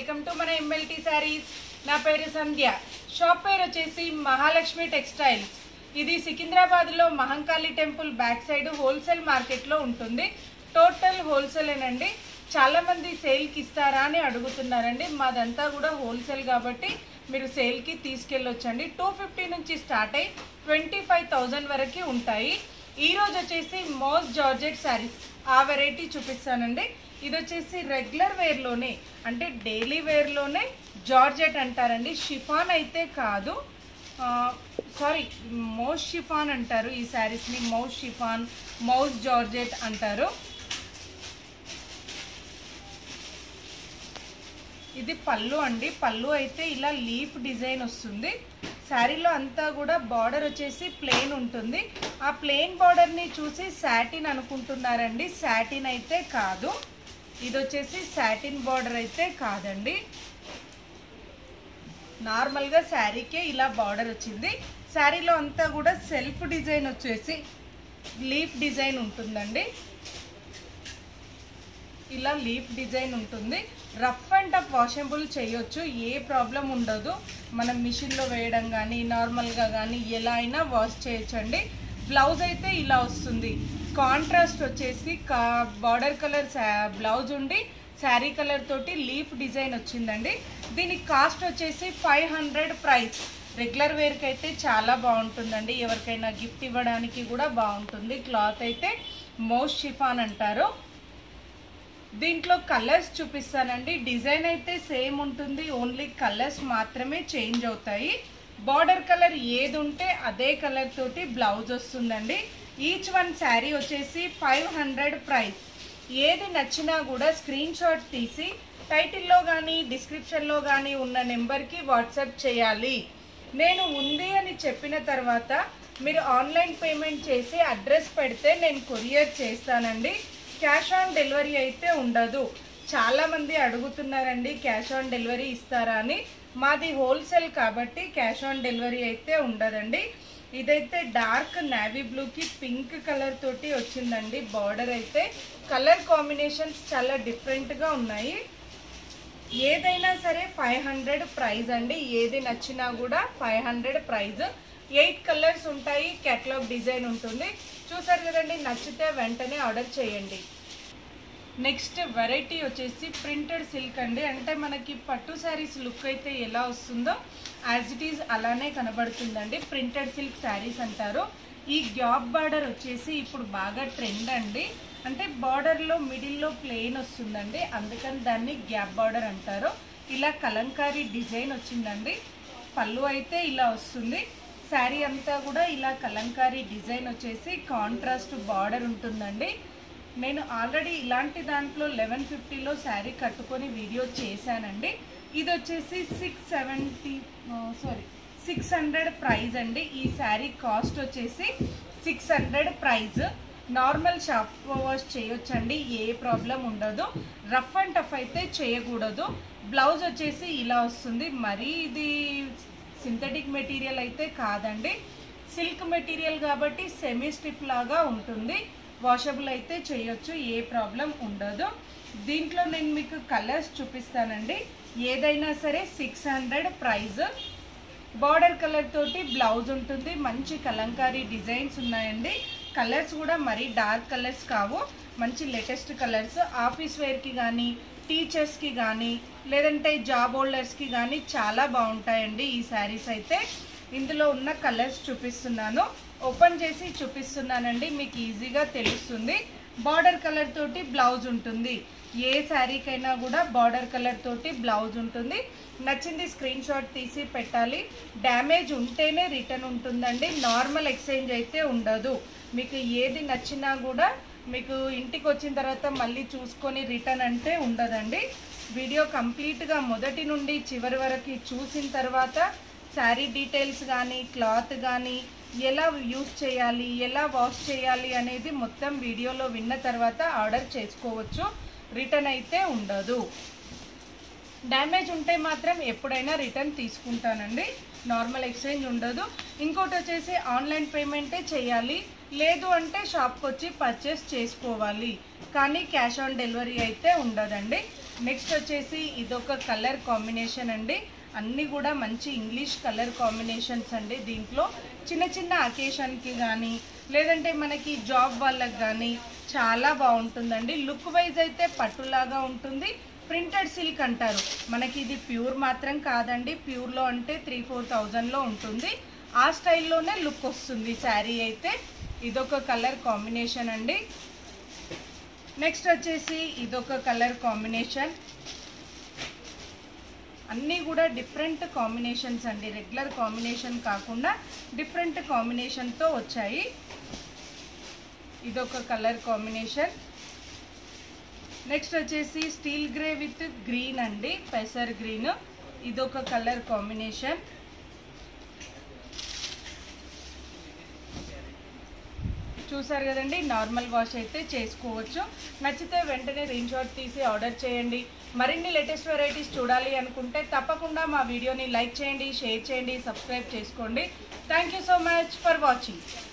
welcome to మన MLT sarees నా పేరు సంధ్య షాప్ పేరు వచ్చేసి మహాలక్ష్మి టెక్స్టైల్స్ ఇది సికింద్రాబాద్లో Mahankali temple back side wholesale మార్కెట్లో ఉంటుంది టోటల్ హోల్సేలేనండి చాలా మంది సేల్కి ఇస్తారా అని అడుగుతున్నారండి మాదంతా కూడా హోల్సేల్ కాబట్టి మీరు సేల్కి తీసుకెళ్ళొచ్చండి టూ ఫిఫ్టీ నుంచి స్టార్ట్ అయ్యి ట్వంటీ ఫైవ్ థౌజండ్ వరకు ఉంటాయి ఈ రోజు వచ్చేసి మోస్ట్ జార్జెట్ శారీస్ ఆ వెరైటీ చూపిస్తానండి ఇది వచ్చేసి రెగ్యులర్ వేర్లోనే అంటే డైలీ వేర్లోనే జార్జెట్ అంటారండి షిఫాన్ అయితే కాదు సారీ మౌస్ షిఫాన్ అంటారు ఈ శారీస్ని మౌస్ షిఫాన్ మౌస్ జార్జెట్ అంటారు ఇది పళ్ళు అండి పళ్ళు అయితే ఇలా లీఫ్ డిజైన్ వస్తుంది శారీలో అంతా కూడా బార్డర్ వచ్చేసి ప్లెయిన్ ఉంటుంది ఆ ప్లెయిన్ బార్డర్ని చూసి శాటిన్ అనుకుంటున్నారండి శాటిన్ అయితే కాదు ఇది వచ్చేసి శాటిన్ బార్డర్ అయితే కాదండి నార్మల్గా శారీకే ఇలా బార్డర్ వచ్చింది శారీలో అంతా కూడా సెల్ఫ్ డిజైన్ వచ్చేసి లీఫ్ డిజైన్ ఉంటుందండి ఇలా లీఫ్ డిజైన్ ఉంటుంది రఫ్ అండ్ టఫ్ వాషబుల్ చేయొచ్చు ఏ ప్రాబ్లం ఉండదు మనం మిషన్లో వేయడం కానీ నార్మల్గా కానీ ఎలా అయినా వాష్ చేయొచ్చండి బ్లౌజ్ అయితే ఇలా వస్తుంది కాంట్రాస్ట్ వచ్చేసి కా బార్డర్ కలర్ బ్లౌజ్ ఉండి శారీ కలర్ తోటి లీఫ్ డిజైన్ వచ్చిందండి దీనికి కాస్ట్ వచ్చేసి ఫైవ్ హండ్రెడ్ ప్రైస్ రెగ్యులర్ వేర్కి అయితే చాలా బాగుంటుందండి ఎవరికైనా గిఫ్ట్ ఇవ్వడానికి కూడా బాగుంటుంది క్లాత్ అయితే మోస్ట్ షిఫాన్ అంటారు దీంట్లో కలర్స్ చూపిస్తానండి డిజైన్ అయితే సేమ్ ఉంటుంది ఓన్లీ కలర్స్ మాత్రమే చేంజ్ అవుతాయి బార్డర్ కలర్ ఏది ఉంటే అదే కలర్ తోటి బ్లౌజ్ వస్తుందండి ఈచ్ వన్ శారీ వచ్చేసి ఫైవ్ హండ్రెడ్ ప్రైస్ ఏది నచ్చినా కూడా స్క్రీన్ షాట్ తీసి టైటిల్లో కానీ డిస్క్రిప్షన్లో కానీ ఉన్న నెంబర్కి వాట్సాప్ చేయాలి నేను ఉంది అని చెప్పిన తర్వాత మీరు ఆన్లైన్ పేమెంట్ చేసి అడ్రస్ పెడితే నేను కొరియర్ చేస్తానండి క్యాష్ ఆన్ డెలివరీ అయితే ఉండదు చాలామంది అడుగుతున్నారండి క్యాష్ ఆన్ డెలివరీ ఇస్తారా అని మాది హోల్సేల్ కాబట్టి క్యాష్ ఆన్ డెలివరీ అయితే ఉండదండి ఇదైతే డార్క్ నావీ బ్లూకి పింక్ కలర్ తోటి వచ్చిందండి బార్డర్ అయితే కలర్ కాంబినేషన్స్ చాలా డిఫరెంట్గా ఉన్నాయి ఏదైనా సరే ఫైవ్ హండ్రెడ్ ప్రైజ్ అండి ఏది నచ్చినా కూడా five hundred price eight colours ఉంటాయి కేటలాగ్ డిజైన్ ఉంటుంది చూసారు కదండి నచ్చితే వెంటనే ఆర్డర్ చేయండి నెక్స్ట్ వెరైటీ వచ్చేసి ప్రింటెడ్ సిల్క్ అండి అంటే మనకి పట్టు శారీస్ లుక్ అయితే ఎలా వస్తుందో యాజ్ ఇట్ ఈజ్ అలానే కనబడుతుందండి ప్రింటెడ్ సిల్క్ శారీస్ అంటారు ఈ గ్యాప్ బార్డర్ వచ్చేసి ఇప్పుడు బాగా ట్రెండ్ అండి అంటే బార్డర్లో మిడిల్లో ప్లెయిన్ వస్తుందండి అందుకని దాన్ని గ్యాప్ బార్డర్ అంటారు ఇలా కలంకారీ డిజైన్ వచ్చిందండి పళ్ళు అయితే ఇలా వస్తుంది శారీ అంతా కూడా ఇలా కలంకారీ డిజైన్ వచ్చేసి కాంట్రాస్ట్ బార్డర్ ఉంటుందండి నేను ఆల్రెడీ ఇలాంటి దాంట్లో లెవెన్ ఫిఫ్టీలో శారీ కట్టుకొని వీడియో చేశానండి ఇది వచ్చేసి six seventy sorry six hundred price అండి ఈ శారీ కాస్ట్ వచ్చేసి six hundred price normal shop wash చేయొచ్చండి ఏ ప్రాబ్లం ఉండదు రఫ్ అండ్ టఫ్ అయితే చేయకూడదు బ్లౌజ్ వచ్చేసి ఇలా వస్తుంది మరీ ఇది సింథటిక్ మెటీరియల్ అయితే కాదండి సిల్క్ మెటీరియల్ కాబట్టి సెమీ స్టిప్ లాగా ఉంటుంది వాషబుల్ అయితే చేయొచ్చు ఏ ప్రాబ్లం ఉండదు దీంట్లో నేను మీకు కలర్స్ చూపిస్తానండి ఏదైనా సరే six hundred price border colour తోటి బ్లౌజ్ ఉంటుంది మంచి కలంకారీ డిజైన్స్ ఉన్నాయండి కలర్స్ కూడా మరీ డార్క్ కలర్స్ కావు మంచి లేటెస్ట్ కలర్స్ ఆఫీస్ వేర్కి కానీ టీచర్స్కి కానీ లేదంటే జాబ్ హోల్డర్స్కి కానీ చాలా బాగుంటాయండి ఈ శారీస్ అయితే ఇందులో ఉన్న కలర్స్ చూపిస్తున్నాను ఓపెన్ చేసి చూపిస్తున్నానండి మీకు ఈజీగా తెలుస్తుంది బార్డర్ కలర్ తోటి బ్లౌజ్ ఉంటుంది ఏ శారీకైనా కూడా బార్డర్ కలర్ తోటి బ్లౌజ్ ఉంటుంది నచ్చింది స్క్రీన్ షాట్ తీసి పెట్టాలి డ్యామేజ్ ఉంటేనే రిటర్న్ ఉంటుందండి నార్మల్ ఎక్స్చేంజ్ అయితే ఉండదు మీకు ఏది నచ్చినా కూడా మీకు ఇంటికి వచ్చిన తర్వాత మళ్ళీ చూసుకొని రిటర్న్ అంటే ఉండదండి వీడియో కంప్లీట్గా మొదటి నుండి చివరి వరకు చూసిన తర్వాత శారీ డీటెయిల్స్ కానీ క్లాత్ కానీ ఎలా యూస్ చేయాలి ఎలా వాష్ చేయాలి అనేది మొత్తం వీడియోలో విన్న తర్వాత ఆర్డర్ చేసుకోవచ్చు రిటర్న్ అయితే ఉండదు డ్యామేజ్ ఉంటే మాత్రం ఎప్పుడైనా రిటర్న్ తీసుకుంటానండి నార్మల్ ఎక్స్చేంజ్ ఉండదు ఇంకోటి వచ్చేసి ఆన్లైన్ పేమెంటే చేయాలి లేదు అంటే షాప్కి వచ్చి పర్చేస్ చేసుకోవాలి కానీ క్యాష్ ఆన్ డెలివరీ అయితే ఉండదండి నెక్స్ట్ వచ్చేసి ఇదొక కలర్ కాంబినేషన్ అండి అన్నీ కూడా మంచి ఇంగ్లీష్ కలర్ కాంబినేషన్స్ అండి దీంట్లో చిన్న చిన్న అకేషన్కి కానీ లేదంటే మనకి జాబ్ వాళ్ళకి కానీ చాలా బాగుంటుందండి లుక్ వైజ్ అయితే పట్టులాగా ఉంటుంది ప్రింటెడ్ సిల్క్ అంటారు మనకి ఇది ప్యూర్ మాత్రం కాదండి ప్యూర్లో అంటే త్రీ ఫోర్ థౌజండ్లో ఉంటుంది ఆ స్టైల్లోనే లుక్ వస్తుంది శారీ అయితే ఇదొక కలర్ కాంబినేషన్ అండి నెక్స్ట్ వచ్చేసి ఇదొక కలర్ కాంబినేషన్ అన్నీ కూడా డిఫరెంట్ కాంబినేషన్స్ అండి రెగ్యులర్ కాంబినేషన్ కాకుండా డిఫరెంట్ కాంబినేషన్తో వచ్చాయి ఇదొక కలర్ కాంబినేషన్ నెక్స్ట్ వచ్చేసి స్టీల్ గ్రే విత్ గ్రీన్ అండి పెసర్ గ్రీన్ ఇదొక కలర్ కాంబినేషన్ చూసారు కదండి నార్మల్ వాష్ అయితే చేసుకోవచ్చు నచ్చితే వెంటనే రీన్ షాట్ తీసి ఆర్డర్ చేయండి మరిన్ని లేటెస్ట్ వెరైటీస్ చూడాలి అనుకుంటే తప్పకుండా మా వీడియోని లైక్ చేయండి షేర్ చేయండి సబ్స్క్రైబ్ చేసుకోండి thank you so much for watching